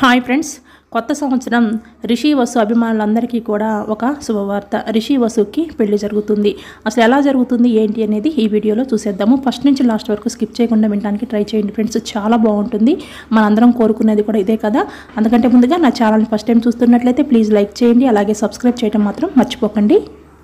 hi friends కొత్త సంవత్సరం రిషి వసు అభిమానులందరికీ కూడా ఒక శుభవార్త రిషి వసుకి పెళ్లి జరుగుతుంది అసలు ఎలా జరుగుతుంది ఏంటి అనేది ఈ వీడియోలో చూసేద్దాము ఫస్ట్ నుంచి లాస్ట్ వరకు స్కిప్ చేయకుండా వినడానికి ట్రై చేయండి ఫ్రెండ్స్ చాలా బాగుంటుంది మనందరం కోరుకునేది కూడా ఇదే కదా అందుకంటే ముందుగా నా ఛానల్ని ఫస్ట్ టైం చూస్తున్నట్లయితే ప్లీజ్ లైక్ చేయండి అలాగే సబ్స్క్రైబ్ చేయడం మాత్రం మర్చిపోకండి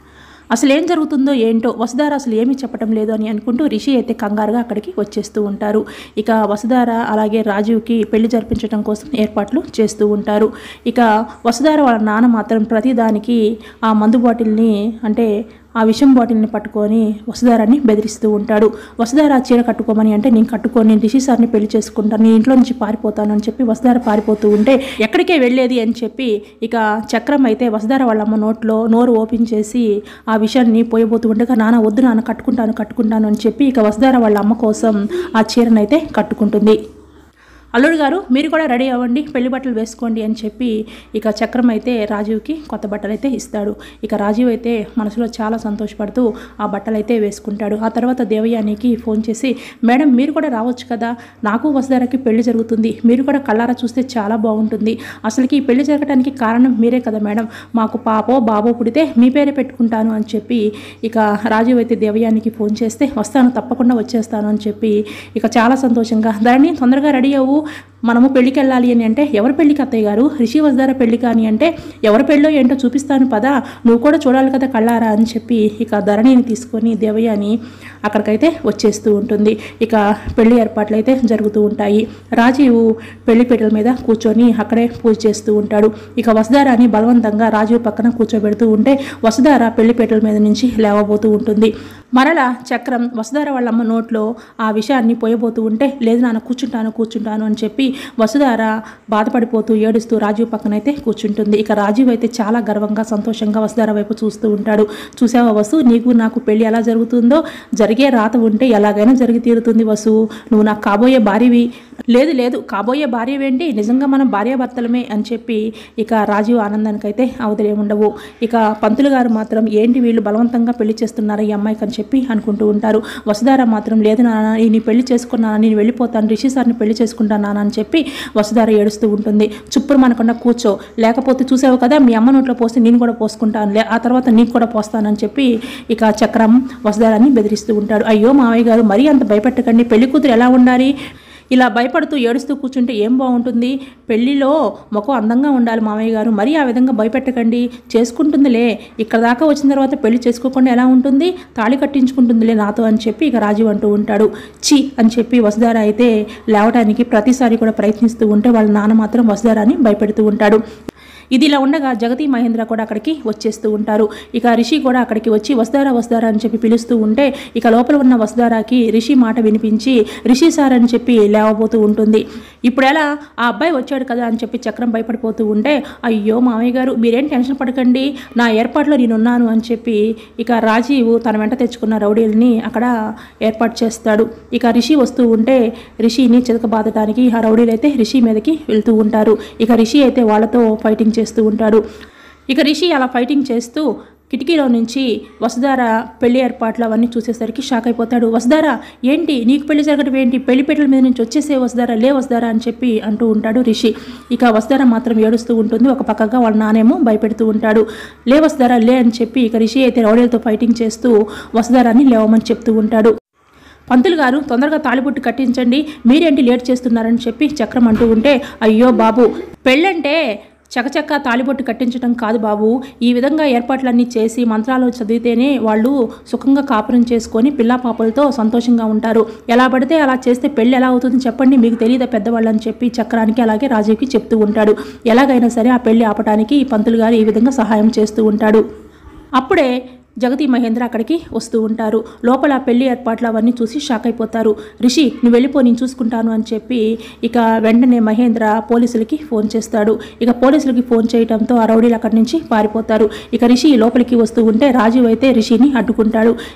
అసలు ఏం జరుగుతుందో ఏంటో వసుధార అసలు ఏమీ చెప్పడం లేదు అని అనుకుంటూ రిషి అయితే కంగారుగా అక్కడికి వచ్చేస్తూ ఉంటారు ఇక వసుధార అలాగే రాజీవ్కి పెళ్లి జరిపించడం కోసం ఏర్పాట్లు చేస్తూ ఉంటారు ఇక వసుధార వాళ్ళ నాన్న మాత్రం ప్రతిదానికి ఆ మందు బాటిల్ని అంటే ఆ విషం బాటిల్ని పట్టుకొని వసుధారాన్ని బెదిరిస్తూ ఉంటాడు వసుధార ఆ చీర కట్టుకోమని అంటే నేను కట్టుకొని నేను రిషి సార్ని పెళ్లి చేసుకుంటాను నేను ఇంట్లో నుంచి పారిపోతాను అని చెప్పి వసుధార పారిపోతూ ఉంటే ఎక్కడికే వెళ్ళేది అని చెప్పి ఇక చక్రం అయితే వసుధార వాళ్ళ అమ్మ నోట్లో నోరు ఓపెన్ చేసి ఆ విషయాన్ని పోయబోతూ ఉండగా నాన్న వద్దు నాన్న కట్టుకుంటాను కట్టుకుంటాను అని చెప్పి ఇక వసుధార వాళ్ళ అమ్మ కోసం ఆ చీరనైతే కట్టుకుంటుంది అల్లుడు గారు మీరు కూడా రెడీ అవ్వండి పెళ్లి బట్టలు వేసుకోండి అని చెప్పి ఇక చక్రం అయితే రాజీవ్కి కొత్త బట్టలు అయితే ఇస్తాడు ఇక రాజీవ్ అయితే మనసులో చాలా సంతోషపడుతూ ఆ బట్టలు అయితే వేసుకుంటాడు ఆ తర్వాత దేవయానికి ఫోన్ చేసి మేడం మీరు కూడా రావచ్చు కదా నాకు వసుధారకి పెళ్లి జరుగుతుంది మీరు కూడా కళ్ళారా చూస్తే చాలా బాగుంటుంది అసలుకి ఈ పెళ్లి జరగడానికి కారణం మీరే కదా మేడం మాకు పాపో బాబో పుడితే మీ పేరే పెట్టుకుంటాను అని చెప్పి ఇక రాజీవ్ అయితే దేవయానికి ఫోన్ చేస్తే వస్తాను తప్పకుండా వచ్చేస్తాను అని చెప్పి ఇక చాలా సంతోషంగా ధరణి తొందరగా రెడీ అవ్వు మనము పెళ్ళికి వెళ్ళాలి అని అంటే ఎవరి పెళ్ళికి అత్తయ్య గారు రిషి వసుధార పెళ్లి కానీ అంటే ఎవరి పెళ్ళో ఏంటో చూపిస్తాను పదా నువ్వు కూడా చూడాలి కదా కళ్ళారా అని చెప్పి ఇక ధరణిని తీసుకొని దేవయ్యని అక్కడికైతే వచ్చేస్తూ ఉంటుంది ఇక పెళ్లి ఏర్పాట్లు అయితే జరుగుతూ ఉంటాయి రాజీవ్ పెళ్లి పీటల మీద కూర్చొని అక్కడే పూజ చేస్తూ ఉంటాడు ఇక వసుధారాని బలవంతంగా రాజీవ్ పక్కన కూర్చోబెడుతూ ఉంటే వసుధార పెళ్లి పీటల మీద నుంచి లేవబోతూ ఉంటుంది మరల చక్రం వసుధార వాళ్ళమ్మ నోట్లో ఆ విషయాన్ని పోయబోతూ ఉంటే లేదు నాన్న కూర్చుంటాను కూర్చుంటాను అని చెప్పి వసుధార బాధపడిపోతూ ఏడుస్తూ రాజీవ్ పక్కనైతే కూర్చుంటుంది ఇక రాజీవ్ అయితే చాలా గర్వంగా సంతోషంగా వసుధార వైపు చూస్తూ ఉంటాడు చూసావా వసు నీకు నాకు పెళ్లి ఎలా జరుగుతుందో జరిగే రాత ఉంటే ఎలాగైనా జరిగి తీరుతుంది వసు నువ్వు నాకు కాబోయే భార్యవి లేదు లేదు కాబోయే భార్యవేంటి నిజంగా మనం భార్యాభర్తలమే అని చెప్పి ఇక రాజీవ్ ఆనందానికైతే అవతలే ఉండవు ఇక పంతులు గారు మాత్రం ఏంటి వీళ్ళు బలవంతంగా పెళ్లి చేస్తున్నారు ఈ అమ్మాయికి అని చెప్పి అనుకుంటూ ఉంటారు వసుధార మాత్రం లేదు నాన్న నేను పెళ్లి చేసుకున్నాను నేను వెళ్ళిపోతాను రిషి సార్ని పెళ్లి చేసుకుంటాను నాన్న అని చెప్పి వసుధార ఏడుస్తూ ఉంటుంది చుప్పుడు మనకుండా కూర్చో లేకపోతే చూసావు కదా మీ అమ్మ నోట్లో పోస్తే నేను కూడా పోసుకుంటాను లే ఆ తర్వాత నీకు కూడా పోస్తానని చెప్పి ఇక చక్రం వసుధారాన్ని బెదిరిస్తూ ఉంటాడు అయ్యో మావయ్య గారు మరీ అంత భయపెట్టకండి పెళ్లి కూతురు ఎలా ఉండాలి ఇలా భయపడుతూ ఏడుస్తూ కూర్చుంటే ఏం బాగుంటుంది పెళ్లిలో ముఖం అందంగా ఉండాలి మామయ్య గారు మరీ ఆ విధంగా భయపెట్టకండి చేసుకుంటుందిలే ఇక్కడ దాకా వచ్చిన తర్వాత పెళ్లి చేసుకోకుండా ఎలా ఉంటుంది తాళి కట్టించుకుంటుందిలే నాతో అని చెప్పి ఇక రాజీవ్ అంటూ ఉంటాడు చి అని చెప్పి వసుధార అయితే లేవటానికి ప్రతిసారి కూడా ప్రయత్నిస్తూ ఉంటే వాళ్ళ నాన్న మాత్రం వసుధారాని భయపెడుతూ ఉంటాడు ఇది ఇలా ఉండగా జగతి మహేంద్ర కూడా అక్కడికి వచ్చేస్తూ ఉంటారు ఇక రిషి కూడా అక్కడికి వచ్చి వస్తారా వస్తారా అని చెప్పి పిలుస్తూ ఉంటే ఇక లోపల ఉన్న వసుధారాకి రిషి మాట వినిపించి రిషి సార్ అని చెప్పి లేవబోతూ ఉంటుంది ఇప్పుడు ఎలా ఆ అబ్బాయి వచ్చాడు కదా అని చెప్పి చక్రం భయపడిపోతూ ఉంటే అయ్యో మామయ్య గారు మీరేం టెన్షన్ పడకండి నా ఏర్పాట్లో నేనున్నాను అని చెప్పి ఇక రాజీవ్ తన వెంట తెచ్చుకున్న రౌడీల్ని అక్కడ ఏర్పాటు చేస్తాడు ఇక రిషి వస్తూ ఉంటే రిషిని చితకబాదటానికి ఆ రౌడీలు అయితే రిషి మీదకి వెళ్తూ ఉంటారు ఇక రిషి అయితే వాళ్ళతో ఫైటింగ్ చేస్తూ ఉంటాడు ఇక రిషి అలా ఫైటింగ్ చేస్తూ కిటికీలో నుంచి వసుధార పెళ్లి ఏర్పాట్లు అవన్నీ చూసేసరికి షాక్ అయిపోతాడు వసుధార ఏంటి నీకు పెళ్లి జరగడం ఏంటి పెళ్లి పీటల మీద నుంచి వచ్చేసే వసుధార లే వసుధార అని చెప్పి అంటూ ఉంటాడు రిషి ఇక వసుధార మాత్రం ఏడుస్తూ ఉంటుంది ఒక పక్కగా వాళ్ళ నానేమో భయపెడుతూ ఉంటాడు లే వసుధార లే అని చెప్పి ఇక రిషి అయితే రౌడీలతో ఫైటింగ్ చేస్తూ వసుధారాన్ని లేవమని చెప్తూ ఉంటాడు పంతులు గారు తొందరగా తాళిబొట్టు కట్టించండి మీరేంటి లేట్ చేస్తున్నారని చెప్పి చక్రం అంటూ ఉంటే అయ్యో బాబు పెళ్ళంటే చకచక్క తాళిబొట్టు కట్టించడం కాదు బాబు ఈ విధంగా ఏర్పాట్లన్నీ చేసి మంత్రాలు చదివితేనే వాళ్ళు సుఖంగా కాపురం చేసుకొని పిల్లా పాపలతో సంతోషంగా ఉంటారు ఎలా పడితే అలా చేస్తే పెళ్ళి ఎలా అవుతుంది చెప్పండి మీకు తెలియదా పెద్దవాళ్ళు అని చెప్పి చక్రానికి అలాగే రాజీవ్కి చెప్తూ ఉంటాడు ఎలాగైనా సరే ఆ పెళ్లి ఆపడానికి ఈ పంతులు గారు ఈ విధంగా సహాయం చేస్తూ ఉంటాడు అప్పుడే జగతి మహేంద్ర అక్కడికి వస్తూ ఉంటారు లోపల పెళ్లి ఏర్పాట్లు అవన్నీ చూసి షాక్ అయిపోతారు రిషి నువ్వు వెళ్ళిపో నేను చూసుకుంటాను అని చెప్పి ఇక వెంటనే మహేంద్ర పోలీసులకి ఫోన్ చేస్తాడు ఇక పోలీసులకి ఫోన్ చేయడంతో ఆ రౌడీలు అక్కడి నుంచి పారిపోతారు ఇక రిషి లోపలికి వస్తూ ఉంటే రాజీవ్ అయితే రిషిని అడ్డుకుంటాడు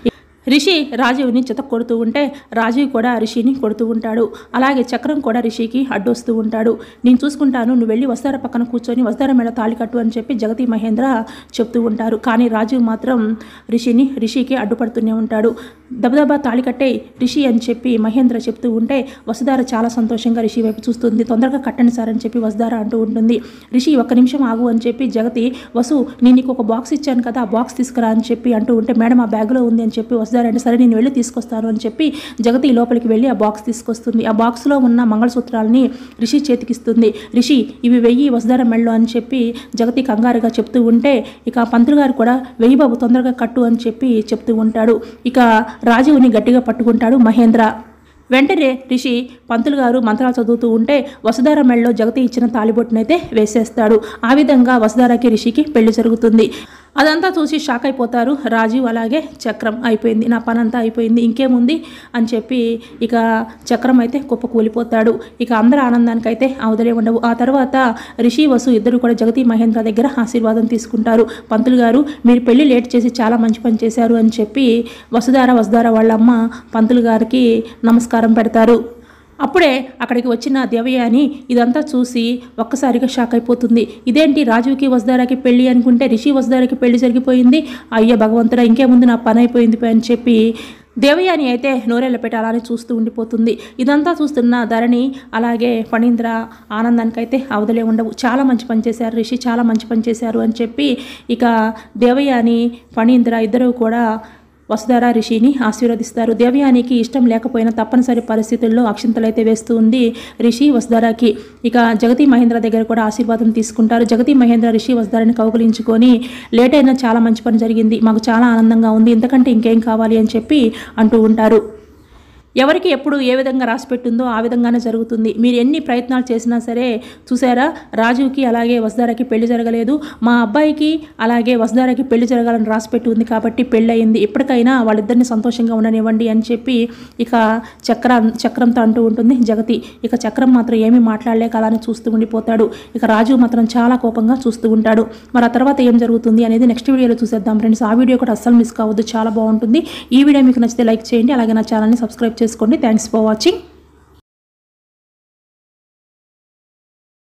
రిషి రాజీవ్ని చిత కొడుతూ ఉంటే రాజీవ్ కూడా రిషిని కొడుతూ ఉంటాడు అలాగే చక్రం కూడా రిషికి అడ్డొస్తూ ఉంటాడు నేను చూసుకుంటాను నువ్వు వెళ్ళి వస్తార పక్కన కూర్చొని వస్తార మేడ తాళి కట్టు అని చెప్పి జగతి మహేంద్ర చెప్తూ ఉంటారు కానీ రాజీవ్ మాత్రం రిషిని రిషికి అడ్డుపడుతూనే ఉంటాడు దబదబా తాళి కట్టే రిషి అని చెప్పి మహేంద్ర చెప్తూ ఉంటే వసుధార చాలా సంతోషంగా రిషి వైపు చూస్తుంది తొందరగా కట్టండి సార్ అని చెప్పి వసుధార అంటూ ఉంటుంది రిషి ఒక్క నిమిషం ఆగు అని చెప్పి జగతి వసు నేను నీకు ఒక బాక్స్ ఇచ్చాను కదా ఆ బాక్స్ తీసుకురా అని చెప్పి అంటూ ఉంటే మేడం ఆ బ్యాగ్లో ఉంది అని చెప్పి వసుధార అంటే సరే నేను వెళ్ళి తీసుకొస్తాను అని చెప్పి జగతి లోపలికి వెళ్ళి ఆ బాక్స్ తీసుకొస్తుంది ఆ బాక్స్లో ఉన్న మంగళసూత్రాలని రిషి చేతికిస్తుంది రిషి ఇవి వెయ్యి వసుధార మెళ్ళో అని చెప్పి జగతి కంగారుగా చెప్తూ ఉంటే ఇక పంతులు గారు కూడా వెయ్యి బాబు తొందరగా కట్టు అని చెప్పి చెప్తూ ఉంటాడు ఇక రాజీవ్ని గట్టిగా పట్టుకుంటాడు మహేంద్ర వెంటనే రిషి పంతులు గారు మంత్రాలు చదువుతూ ఉంటే వసుధార మెళ్ళలో జగతి ఇచ్చిన తాలిబొట్టునైతే వేసేస్తాడు ఆ విధంగా వసుధారకి రిషికి పెళ్లి జరుగుతుంది అదంతా చూసి షాక్ అయిపోతారు రాజీవ్ అలాగే చక్రం అయిపోయింది నా పని అంతా అయిపోయింది ఇంకేముంది అని చెప్పి ఇక చక్రం అయితే కుప్ప కూలిపోతాడు ఇక అందరి ఆనందానికైతే అవదలే ఉండవు ఆ తర్వాత రిషి వసు ఇద్దరు కూడా జగతి మహేంద్ర దగ్గర ఆశీర్వాదం తీసుకుంటారు పంతులు గారు మీరు పెళ్లి లేట్ చేసి చాలా మంచి పని చేశారు అని చెప్పి వసుధార వసుధార వాళ్ళ అమ్మ పంతులు గారికి నమస్కారం పెడతారు అప్పుడే అక్కడికి వచ్చిన దేవయాని ఇదంతా చూసి ఒక్కసారిగా షాక్ అయిపోతుంది ఇదేంటి రాజుకి వసుధారాకి పెళ్లి అనుకుంటే రిషి వసుధారాకి పెళ్లి జరిగిపోయింది అయ్యో భగవంతుడా ఇంకేముంది నా పని అయిపోయింది పై అని చెప్పి దేవయాని అయితే నోరెళ్ళ పెట్టి అలానే చూస్తూ ఉండిపోతుంది ఇదంతా చూస్తున్న ధరణి అలాగే ఫణీంద్ర ఆనందానికైతే అవదలే ఉండవు చాలా మంచి పని చేశారు రిషి చాలా మంచి పని చేశారు అని చెప్పి ఇక దేవయాని ఫణీంద్ర ఇద్దరు కూడా వసుధార రిషిని ఆశీర్వదిస్తారు దేవయానికి ఇష్టం లేకపోయినా తప్పనిసరి పరిస్థితుల్లో అక్షింతలైతే వేస్తూ ఉంది రిషి వసుధారాకి ఇక జగతి మహేంద్ర దగ్గర కూడా ఆశీర్వాదం తీసుకుంటారు జగతి మహేంద్ర రిషి వసుధారని కౌగులించుకొని లేట్ అయినా చాలా మంచి పని జరిగింది మాకు చాలా ఆనందంగా ఉంది ఇంతకంటే ఇంకేం కావాలి అని చెప్పి అంటూ ఉంటారు ఎవరికి ఎప్పుడు ఏ విధంగా రాసి పెట్టిందో ఆ విధంగానే జరుగుతుంది మీరు ఎన్ని ప్రయత్నాలు చేసినా సరే చూసారా రాజుకి అలాగే వసుధారకి పెళ్లి జరగలేదు మా అబ్బాయికి అలాగే వసుధారకి పెళ్లి జరగాలని రాసి పెట్టి ఉంది కాబట్టి పెళ్ళి అయింది ఇప్పటికైనా వాళ్ళిద్దరిని సంతోషంగా ఉండనివ్వండి అని చెప్పి ఇక చక్ర చక్రంతో అంటూ ఉంటుంది జగతి ఇక చక్రం మాత్రం ఏమీ మాట్లాడలేక అలానే చూస్తూ ఉండిపోతాడు ఇక రాజు మాత్రం చాలా కోపంగా చూస్తూ ఉంటాడు మరి ఆ తర్వాత ఏం జరుగుతుంది అనేది నెక్స్ట్ వీడియోలో చూసేద్దాం ఫ్రెండ్స్ ఆ వీడియో కూడా అస్సలు మిస్ కావద్దు చాలా బాగుంటుంది ఈ వీడియో మీకు నచ్చితే లైక్ చేయండి అలాగే నా ఛానల్ని సబ్స్క్రైబ్ చేసుకోండి థ్యాంక్స్ ఫర్ వాచింగ్